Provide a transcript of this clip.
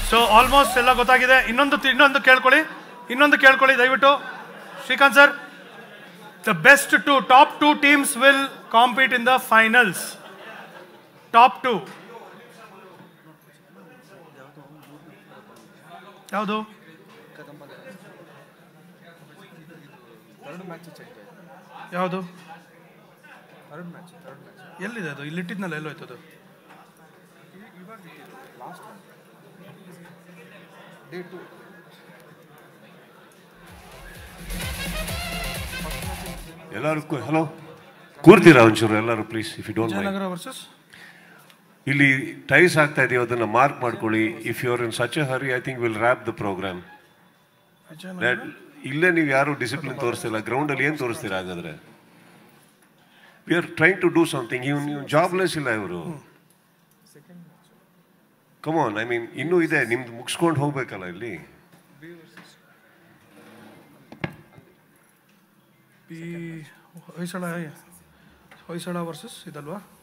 so almost ಎಲ್ಲ ಗೊತ್ತಾಗಿದೆ ಇನ್ನೊಂದು ತಿ- ಇನ್ನೊಂದು ಕೇಳ್ಕೊಳ್ಳಿ ಇನ್ನೊಂದು ಕೇಳ್ಕೊಳ್ಳಿ ದಯವಿಟ್ಟು Srikanth sir the best two top two teams will compete in the finals top two ಯಾವುದು ಎರಡು ಮ್ಯಾಚ್ ಚೆಕ್ ಯಾವುದು ಎರಡು ಮ್ಯಾಚ್ ಥರ್ಡ್ ಮ್ಯಾಚ್ ಎಲ್ಲಿದೆ ಅದು ಇಲ್ಲಿ ಇಟ್ಟಿದ್ನಲ್ಲ ಎಲ್ಲೋಯ್ತು ಅದು ಇವಾಗ ಲಾಸ್ಟ್ ಒನ್ ಡೇ ಟು ಎಲ್ಲರೂ ಹಲೋ ಕೂರ್ತೀರಾ ಒಂಚೂರು ಎಲ್ಲರೂ please if you don't mind Vijayanagara versus ಇಲ್ಲಿ ಟೈಸ್ ಆಗ್ತಾ ಇದೆಯೋ ಅದನ್ನ ಮಾರ್ಕ್ ಮಾಡ್ಕೊಳ್ಳಿ if you are in such a hurry I think will wrap the program Vijayanagara ಇಲ್ಲೇ ನೀವು ಯಾರು ಡಿಸಿಪ್ಲಿನ್ ತೋರಿಸ್ತಿಲ್ಲ ಗ್ರೌಂಡಲ್ಲಿ ಏನು ತೋರಿಸ್ತೀರಾ ಹಾಗಾದ್ರೆ we are trying to do something ಇವ್ ನೀವು ಜಾಬ್ಲೆಸ್ ಇಲ್ಲ ಇವರು ಕಮಾನ್ ಐ ಮೀನ್ ಇನ್ನೂ ಇದೆ ನಿಮ್ದು ಮುಗಿಸ್ಕೊಂಡು ಹೋಗ್ಬೇಕಲ್ಲ ಇಲ್ಲಿ ಪಿ ಹೊಯ್ಸಳ ಹೊಯ್ಸಳ ವರ್ಸಸ್ ಇದಲ್ವಾ